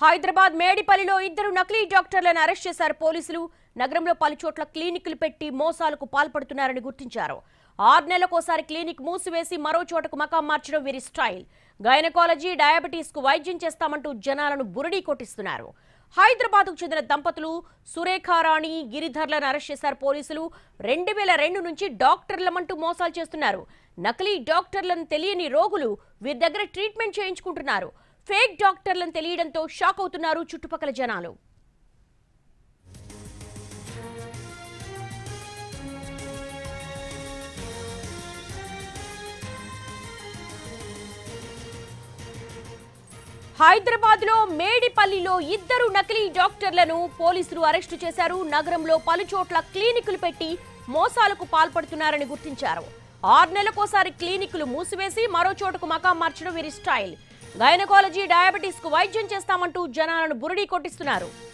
హైదరాబాద్ మేడిపల్లిలో ఇద్దరు నకిలీ డాక్టర్లను అరెస్ట్ చేశారు పోలీసులు నగరంలో పలు చోట్ల క్లినిక్లు పెట్టి మోసాలకు పాల్పడుతున్నారని గుర్తించారు ఆరు నెలలకోసారి క్లినిక్ మూసివేసి మరో చోటకు మకాం మార్చడం వీరి స్టైల్ గైనకాలజీ డయాబెటీస్ కు వైద్యం చేస్తామంటూ జనాలను బురడీ కొట్టిస్తున్నారు హైదరాబాద్ కు చెందిన దంపతులు సురేఖారాణి గిరిధర్లను అరెస్ట్ చేశారు పోలీసులు రెండు వేల రెండు నుంచి డాక్టర్లమంటూ మోసాలు చేస్తున్నారు నకిలీ డాక్టర్లను తెలియని రోగులు వీరి దగ్గర ట్రీట్మెంట్ చేయించుకుంటున్నారు ఫేక్ డాక్టర్లను తెలియడంతో షాక్ అవుతున్నారు చుట్టుపక్కల జనాలు హైదరాబాద్ లో మేడిపల్లిలో ఇద్దరు నకిలీ డాక్టర్లను పోలీసులు అరెస్టు చేశారు నగరంలో పలు చోట్ల క్లినికులు పెట్టి మోసాలకు పాల్పడుతున్నారని గుర్తించారు ఆరు నెలకోసారి క్లినికులు మూసివేసి మరో చోటుకు మకాం మార్చడం వీరి స్టైల్ గైనకాలజీ డయాబెటీస్ కు వైద్యం చేస్తామంటూ జనాలను బురడీ కొట్టిస్తున్నారు